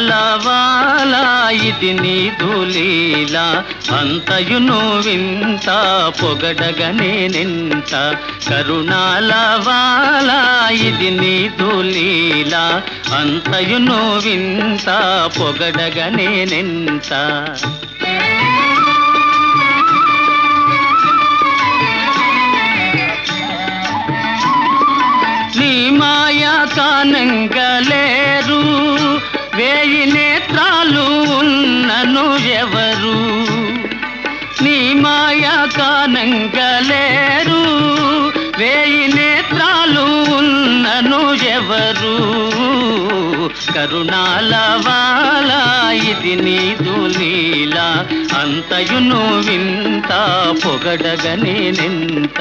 కరుణాల వాల ఇది నీదు లీల అంతయును వింత పొగడగనేనెంత కరుణాల వాల ఇది నీదు లీల అంతయును వింత పొగడగనేనెంత నీ మాయా కానంగలేరు వేయి నేత్రాలు ఉన్నను ఎవరు నీ మాయా కానంగలేరు వేయి నేత్రాలు ఉన్నను ఎవరు కరుణాల వాల ఇది నీదు లీల అంతయును వింత పొగడగనేనెంత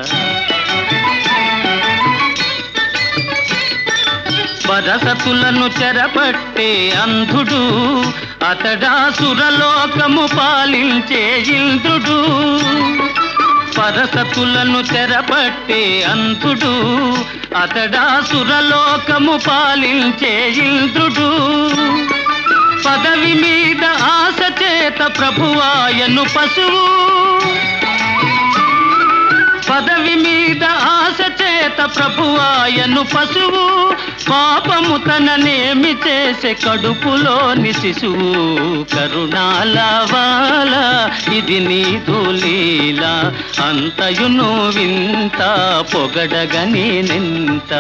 వరసతులను చెరపట్టే అంధుడు అతడా సురలోకము పాలించే ఇంద్రుడు పరసతులను తెరపట్టే అంధుడు అతడా సురలోకము పాలించే ఇంద్రుడు పదవి మీద ఆశ చేత ప్రభువాయను పశువు పదవి మీద ఆశ చేత ప్రభువాయను పశువు పాపము తననేమి చేసే కడుపులోని శిశువు కరుణాల వాల ఇది నీదు లీల అంతయును వింత పొగడగనేనెంత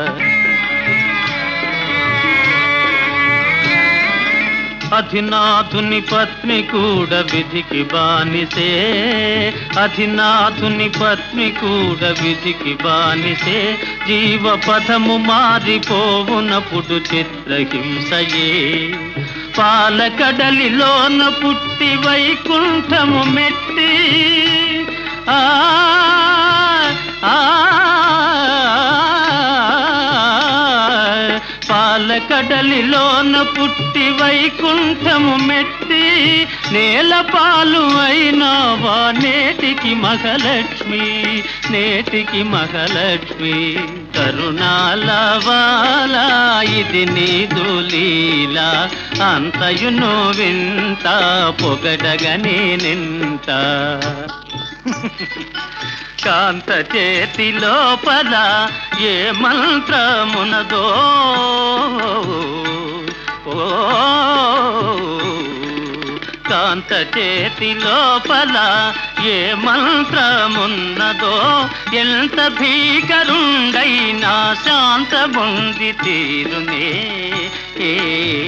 అధినాథుని పత్ని కూడా విధికి బానిసే అధినాథుని పత్ని కూడా విధికి బానిసే జీవ పథము మారిపోవునప్పుడు చిత్రహింసయే పాలకడలిలోన పుట్టి వైకుంఠము మెట్టి ఆ ఆ పాలకడలిలోన పుట్టి వైకుంఠము మెట్టి నేల పాలు అయినావా నేటికి మగలక్ష్మి నేటికి మగలక్ష్మి కరుణాల వాల ఇది నీదు లీల అంతయును వింత పొగడగనేనెంత కాంత చేతి లోపల ఏ మంత్రమునదో ఓ కాంత చేతి లోపల ఏ మంత్రమున్నదో ఎంత భీకరుండైనా శాంతముంది తీరునే ఏ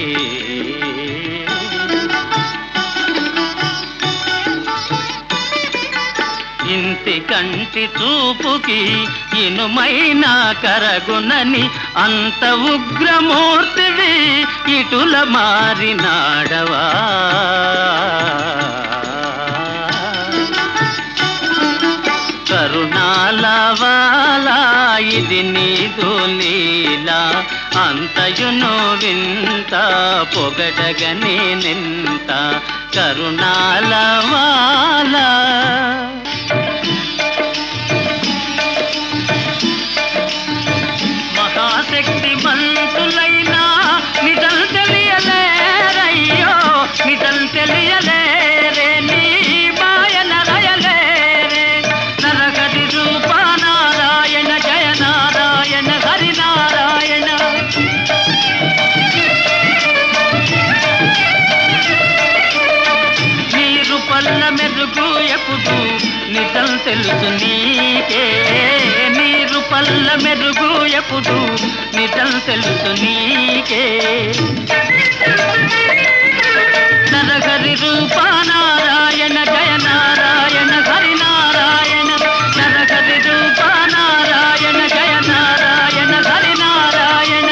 ఇంటి కంటి చూపుకి ఇనుమైన కరగునని అంత ఉగ్రమూర్తివి ఇటుల మారినాడవా కరుణాల వాల ఇది నీదు లీల అంతయును వింత పొగడగనేనెంత కరుణాల వాల మహాశక్తి మంతులైనా నిజం తెలియలేరయ్యో నిజం తెలియలేరే నీ మాయన రయలేరే నరగది రూప నారాయణ జయ నారాయణ హరి నారాయణ నీరు పల్ల మెరుగు ఎప్పుడు నిజం తెలుసు నీకే నీరు పల్ల మెరుగు ఎప్పుడు నిజం తెలుసు నీకే నరహరి రూప నారాయణ జయ నారాయణ హరి నారాయణ నరహరి రూప నారాయణ జయ నారాయణ హరి నారాయణ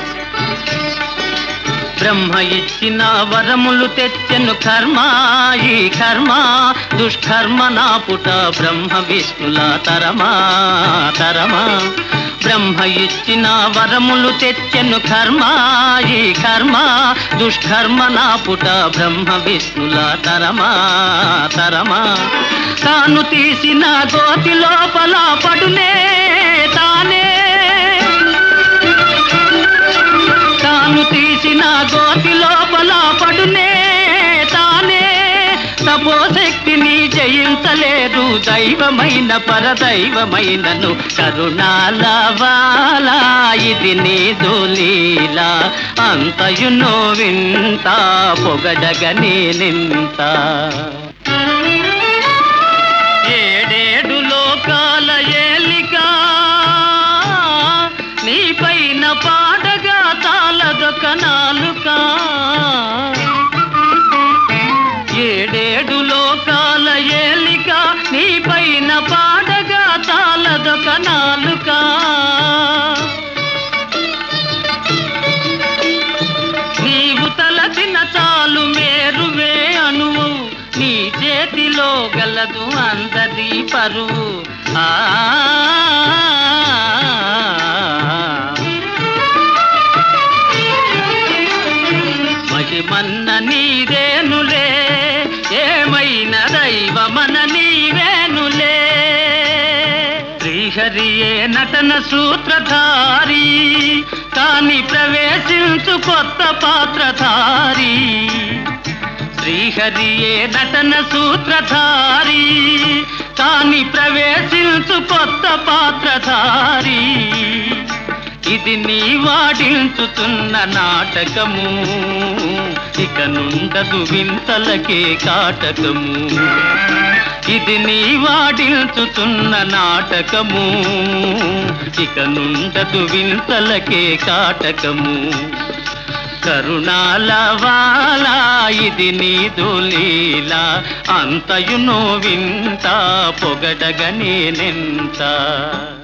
బ్రహ్మ ఇచ్చిన వరములు తెచ్చెను కర్మ ఈ కర్మ దుష్కర్మ నా పుట బ్రహ్మ విష్ణుల తరమా తరమా బ్రహ్మ ఇచ్చిన వరములు తెచ్చెను కర్మ ఈ కర్మ దుష్కర్మ నా పుట బ్రహ్మ విష్ణుల తరమా తరమా తాను తీసిన గోతి లోపల పడునే తానే తాను తీసిన గోతిలో తపోశక్తిని జయించలేరు దైవమైన పరదైవమైనను కరుణాల వాలా ఇది నీదు లీలా అంతయునో వింత పొగడగని నింత ఏడేడు లోకాల ఏలిక నీపైన పాడగా తాళదొక నాలుక ఏడేడు లోకాల ఏలిక నీపైన పాడగా తాళదొక నాలుక నీవు తలచిన చాలు మేరువే అణువు నీ చేతిలో గలదు అందరి పరువు ఆ మహిమన్న నీదేనులే ఏమైన దైవమన నీవేనులే శ్రీహరియే నటన సూత్రధారి కాని ప్రవేశించు కొత్త పాత్రధారి శ్రీహరియే నటన సూత్రధారి కాని ప్రవేశించు కొత్త పాత్రధారి ఇది నీ వాడించుతున్న నాటకము ఇక నుండదు వింతలకే కాటకము ఇది నీ వాడించుతున్న నాటకము ఇక నుండదు వింతలకే కాటకము కరుణాల వాలా ఇది నీదు లీలా అంతయునో వింత పొగడగనే నింత